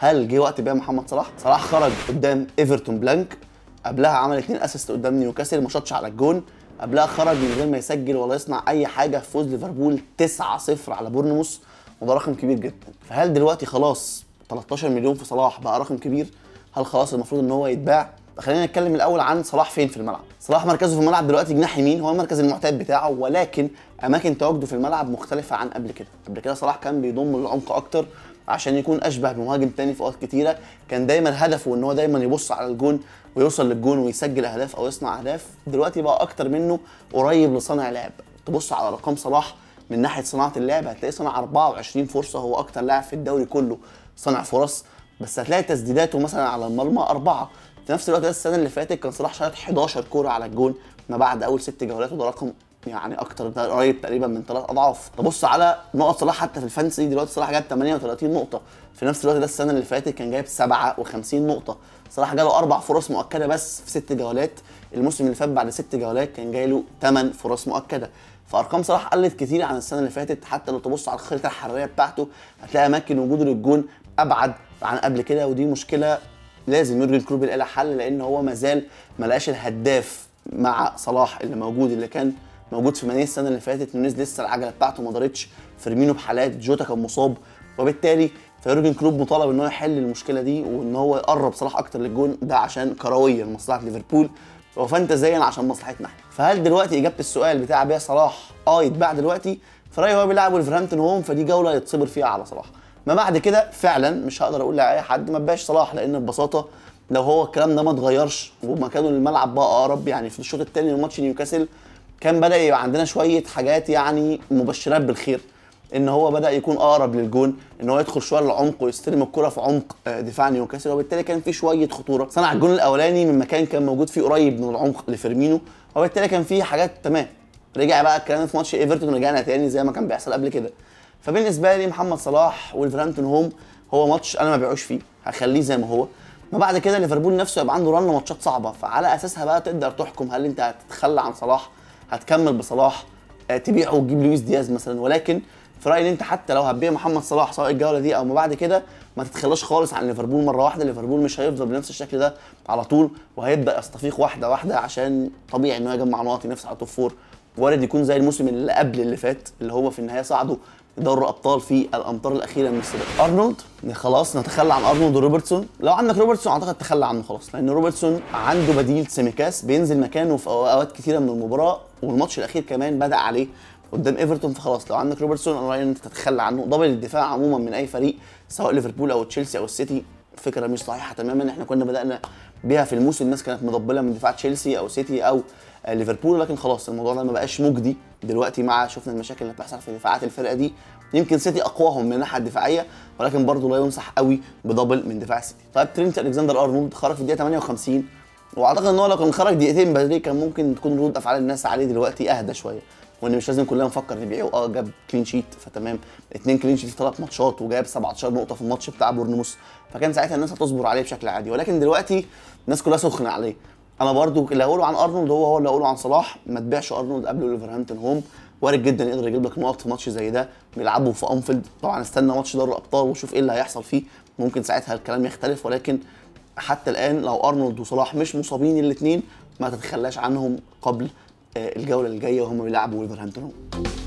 هل جه وقت بيع محمد صلاح صلاح خرج قدام ايفرتون بلانك قبلها عمل اتنين اسيست قدام نيوكاسل ما شاطش على الجون قبلها خرج من غير ما يسجل ولا يصنع اي حاجه في فوز ليفربول 9-0 على بورنموث وده رقم كبير جدا فهل دلوقتي خلاص 13 مليون في صلاح بقى رقم كبير هل خلاص المفروض ان هو يتباع خلينا نتكلم الاول عن صلاح فين في الملعب صلاح مركزه في الملعب دلوقتي جناح يمين هو المركز المعتاد بتاعه ولكن اماكن تواجده في الملعب مختلفه عن قبل كده قبل كده صلاح كان بيضم العمق اكتر عشان يكون اشبه بمهاجم تاني في اوقات كتيره كان دايما هدفه ان هو دايما يبص على الجون ويوصل للجون ويسجل اهداف او يصنع اهداف دلوقتي بقى اكتر منه قريب لصانع لعب تبص على ارقام صلاح من ناحيه صناعه اللعب هتلاقيه صنع 24 فرصه هو اكتر لاعب في الدوري كله صنع فرص بس هتلاقي تسديداته مثلا على المرمى اربعه في نفس الوقت ده السنه اللي فاتت كان صلاح شايط 11 كوره على الجون ما بعد اول ست جولات وده رقم يعني اكتر ده قريب تقريبا من ثلاث اضعاف تبص على نقط صلاح حتى في الفانسي دلوقتي صلاح جاب 38 نقطه في نفس الوقت ده السنه اللي فاتت كان جايب 57 نقطه صلاح جاله اربع فرص مؤكده بس في ست جولات الموسم اللي فات بعد ست جولات كان جاي له 8 فرص مؤكده فارقام صلاح قلت كتير عن السنه اللي فاتت حتى لو تبص على الخريطه الحراريه بتاعته هتلاقي اماكن وجوده للجون ابعد عن قبل كده ودي مشكله لازم يورجن كلوب يلاقي لها حل لان هو مازال ما لقاش الهداف مع صلاح اللي موجود اللي كان موجود في مانيه السنه اللي فاتت نونيز لسه العجله بتاعته ما دارتش فيرمينو بحالات جوتا كان مصاب وبالتالي فيورجن كلوب مطالب ان هو يحل المشكله دي وان هو يقرب صلاح اكتر للجون ده عشان كرويا مصلحه ليفربول وفانتازيا عشان مصلحتنا احنا فهل دلوقتي اجابه السؤال بتاع بيع صلاح اه يتباع دلوقتي فراي هو بيلعب ولفرهامبتون هوم فدي جوله يتصبر فيها على صلاح ما بعد كده فعلا مش هقدر اقول لاي حد ما تبيعش صلاح لان ببساطه لو هو الكلام ده ما اتغيرش ومكانه للملعب بقى اقرب يعني في الشوط الثاني من ماتش نيوكاسل كان بدا يبقى عندنا شويه حاجات يعني مبشرات بالخير ان هو بدا يكون اقرب للجون ان هو يدخل شويه للعمق ويستلم الكره في عمق آه، دفاع نيوكاسل وبالتالي كان في شويه خطوره صنع الجون الاولاني من مكان كان موجود فيه قريب من العمق لفيرمينو وبالتالي كان في حاجات تمام رجع بقى الكلام في ماتش ايفرتون رجعنا تاني زي ما كان بيحصل قبل كده فبالنسبه لي محمد صلاح والفرامتون هوم هو ماتش انا ما بيعوش فيه هخليه زي ما هو ما بعد كده ليفربول نفسه يبقى عنده رن ماتشات صعبه فعلى اساسها بقى تقدر تحكم هل انت هتتخلى عن صلاح هتكمل بصلاح آه، تبيعه وتجيب لويس دياز مثلا ولكن في رايي ان انت حتى لو هتبيع محمد صلاح سواء الجوله دي او ما بعد كده ما تتخلاش خالص عن ليفربول مره واحده ليفربول مش هيفضل بنفس الشكل ده على طول وهيبدا يستفيق واحده واحده عشان طبيعي انه يجمع نقط ينافس على توب فور وارد يكون زي الموسم اللي قبل اللي فات اللي هو في النهايه صعدوا دوري ابطال في الامتار الاخيره من السباق ارنولد خلاص نتخلى عن ارنولد وروبرتسون لو عندك روبرتسون اعتقد تخلى عنه خلاص لان روبرتسون عنده بديل سيميكاس بينزل مكانه في اوقات كثيره من المباراه والماتش الاخير كمان بدا عليه قدام ايفرتون فخلاص لو عندك روبرتسون انا رايي ان انت تتخلى عنه دبل الدفاع عموما من اي فريق سواء ليفربول او تشيلسي او السيتي فكره مش صحيحه تماما احنا كنا بدانا بيها في الموسم الناس كانت مضبله من دفاع تشيلسي او سيتي او آه، ليفربول لكن خلاص الموضوع ده ما بقاش مجدي دلوقتي مع شفنا المشاكل اللي بتحصل في دفاعات الفرقه دي يمكن سيتي اقواهم من الناحيه الدفاعيه ولكن برضه لا ينصح قوي بدبل من دفاع السيتي طيب ترينت الكسندر ارنولد خرج في الدقيقه 58 واعتقد ان هو لو كان خرج دقيقتين بدري كان ممكن تكون ردود افعال الناس عليه دلوقتي اهدى شويه وان مش لازم كلنا نفكر نبيعه اه جاب كلين شيت فتمام اتنين كلين شيت في ثلاث ماتشات وجاب 17 نقطه في الماتش بتاع بورنموث فكان ساعتها الناس هتصبر عليه بشكل عادي ولكن دلوقتي الناس كلها سخنه عليه انا برضو اللي هقوله عن ارنولد هو هو اللي هقوله عن صلاح ما تبيعش ارنولد قبل ولفرهامبتون هوم وارد جدا يقدر يجيب لك نقط في ماتش زي ده بيلعبوا في انفيلد طبعا استنى ماتش دوري الابطال وشوف ايه اللي هيحصل فيه ممكن ساعتها الكلام يختلف ولكن حتى الان لو ارنولد وصلاح مش مصابين الاثنين ما تتخلاش عنهم قبل آه، الجوله الجايه وهم بيلعبوا ولفرهامبتون هوم